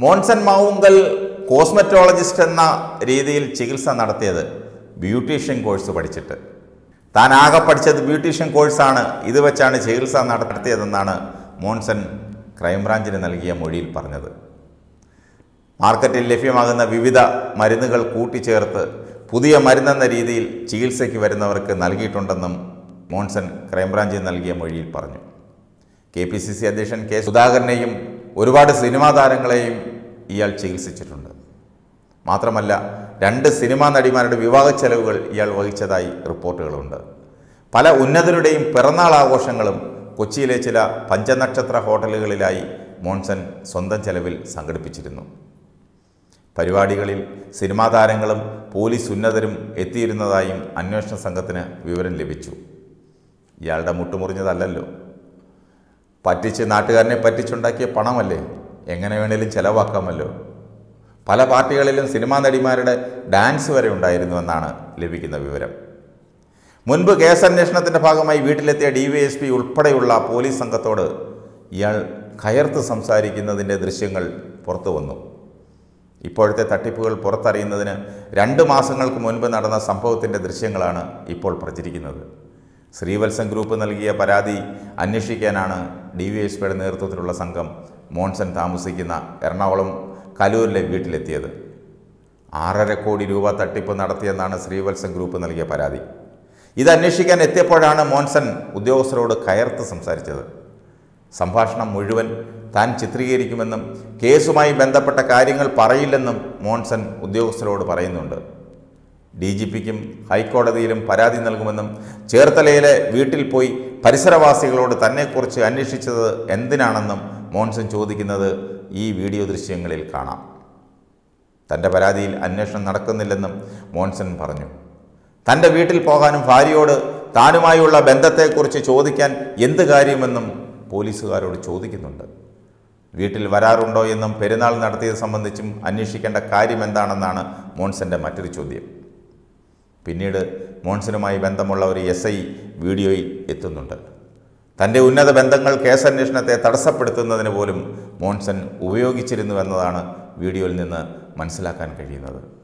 Monson Mavunkal cosmetologist എന്ന രീതിയിൽ ചികിത്സ നടത്തിയത് ബ്യൂട്ടീഷ്യൻ കോഴ്സ് പഠിച്ചിട്ട് താൻ ആകെ പഠിച്ചത് ബ്യൂട്ടീഷ്യൻ കോഴ്സാണ് ഇത് വെച്ചാണ് ചികിത്സ നടത്തിയതെന്നാണ് മോൻസൻ ക്രൈംബ്രാഞ്ചിന് നൽകിയ മൊഴിയിൽ പറഞ്ഞത് മാർക്കറ്റിൽ ലഭ്യമാകുന്ന വിവിധ മരുന്നുകൾ കൂട്ടിച്ചേർത്ത് പുതിയ മരുന്നെന്ന രീതിയിൽ ചികിത്സയ്ക്ക് വരുന്നവർക്ക് നൽകിയിട്ടുണ്ടെന്നും മോൺസൺ ക്രൈംബ്രാഞ്ചിന് നൽകിയ മൊഴിയിൽ പറഞ്ഞു കെ പി സി സി അധ്യക്ഷൻ കെ സുധാകരനെയും ഒരുപാട് സിനിമാ താരങ്ങളെയും ഇയാൾ ചികിത്സിച്ചിട്ടുണ്ട് മാത്രമല്ല രണ്ട് സിനിമാ നടിമാരുടെ വിവാഹ ചെലവുകൾ ഇയാൾ വഹിച്ചതായി റിപ്പോർട്ടുകളുണ്ട് പല ഉന്നതരുടെയും പിറന്നാൾ ആഘോഷങ്ങളും കൊച്ചിയിലെ ചില പഞ്ചനക്ഷത്ര ഹോട്ടലുകളിലായി മോൺസൺ സ്വന്തം ചെലവിൽ സംഘടിപ്പിച്ചിരുന്നു പരിപാടികളിൽ സിനിമാ താരങ്ങളും പോലീസ് ഉന്നതരും എത്തിയിരുന്നതായും അന്വേഷണ സംഘത്തിന് വിവരം ലഭിച്ചു ഇയാളുടെ മുട്ടുമുറിഞ്ഞതല്ലല്ലോ പറ്റിച്ച് നാട്ടുകാരനെ പറ്റിച്ചുണ്ടാക്കിയ പണമല്ലേ എങ്ങനെ വേണേലും ചെലവാക്കാമല്ലോ പല പാർട്ടികളിലും സിനിമാ നടിമാരുടെ ഡാൻസ് വരെ ഉണ്ടായിരുന്നുവെന്നാണ് ലഭിക്കുന്ന വിവരം മുൻപ് കേസന്വേഷണത്തിൻ്റെ ഭാഗമായി വീട്ടിലെത്തിയ ഡി വൈ എസ് പി ഉൾപ്പെടെയുള്ള പോലീസ് സംഘത്തോട് ഇയാൾ കയർത്ത് സംസാരിക്കുന്നതിൻ്റെ ദൃശ്യങ്ങൾ പുറത്തു വന്നു ഇപ്പോഴത്തെ തട്ടിപ്പുകൾ പുറത്തറിയുന്നതിന് രണ്ട് മാസങ്ങൾക്ക് മുൻപ് നടന്ന സംഭവത്തിൻ്റെ ദൃശ്യങ്ങളാണ് ഇപ്പോൾ പ്രചരിക്കുന്നത് ശ്രീവത്സം ഗ്രൂപ്പ് നൽകിയ പരാതി അന്വേഷിക്കാനാണ് ഡി വി എസ് പിയുടെ നേതൃത്വത്തിലുള്ള സംഘം മോൺസൺ താമസിക്കുന്ന എറണാകുളം കലൂരിലെ വീട്ടിലെത്തിയത് ആറര കോടി രൂപ തട്ടിപ്പ് നടത്തിയെന്നാണ് ശ്രീവത്സം ഗ്രൂപ്പ് നൽകിയ പരാതി ഇത് അന്വേഷിക്കാൻ എത്തിയപ്പോഴാണ് മോൻസൺ ഉദ്യോഗസ്ഥരോട് കയർത്ത് സംസാരിച്ചത് സംഭാഷണം മുഴുവൻ താൻ ചിത്രീകരിക്കുമെന്നും കേസുമായി ബന്ധപ്പെട്ട കാര്യങ്ങൾ പറയില്ലെന്നും മോൺസൺ ഉദ്യോഗസ്ഥരോട് പറയുന്നുണ്ട് ഡി ജി പിക്കും ഹൈക്കോടതിയിലും പരാതി നൽകുമെന്നും ചേർത്തലയിലെ വീട്ടിൽ പോയി പരിസരവാസികളോട് തന്നെക്കുറിച്ച് അന്വേഷിച്ചത് എന്തിനാണെന്നും മോൺസൺ ചോദിക്കുന്നത് ഈ വീഡിയോ ദൃശ്യങ്ങളിൽ കാണാം തൻ്റെ പരാതിയിൽ അന്വേഷണം നടക്കുന്നില്ലെന്നും മോൺസൺ പറഞ്ഞു തൻ്റെ വീട്ടിൽ പോകാനും ഭാര്യയോട് താനുമായുള്ള ബന്ധത്തെക്കുറിച്ച് ചോദിക്കാൻ എന്ത് കാര്യമെന്നും പോലീസുകാരോട് ചോദിക്കുന്നുണ്ട് വീട്ടിൽ വരാറുണ്ടോ എന്നും പെരുന്നാൾ നടത്തിയത് സംബന്ധിച്ചും അന്വേഷിക്കേണ്ട കാര്യം എന്താണെന്നാണ് മോൺസന്റെ മറ്റൊരു ചോദ്യം പിന്നീട് മോൺസനുമായി ബന്ധമുള്ള ഒരു എസ് ഐ വീഡിയോയിൽ എത്തുന്നുണ്ട് തൻ്റെ ഉന്നത ബന്ധങ്ങൾ കേസന്വേഷണത്തെ തടസ്സപ്പെടുത്തുന്നതിന് പോലും മോൺസൺ ഉപയോഗിച്ചിരുന്നുവെന്നതാണ് വീഡിയോയിൽ നിന്ന് മനസ്സിലാക്കാൻ കഴിയുന്നത്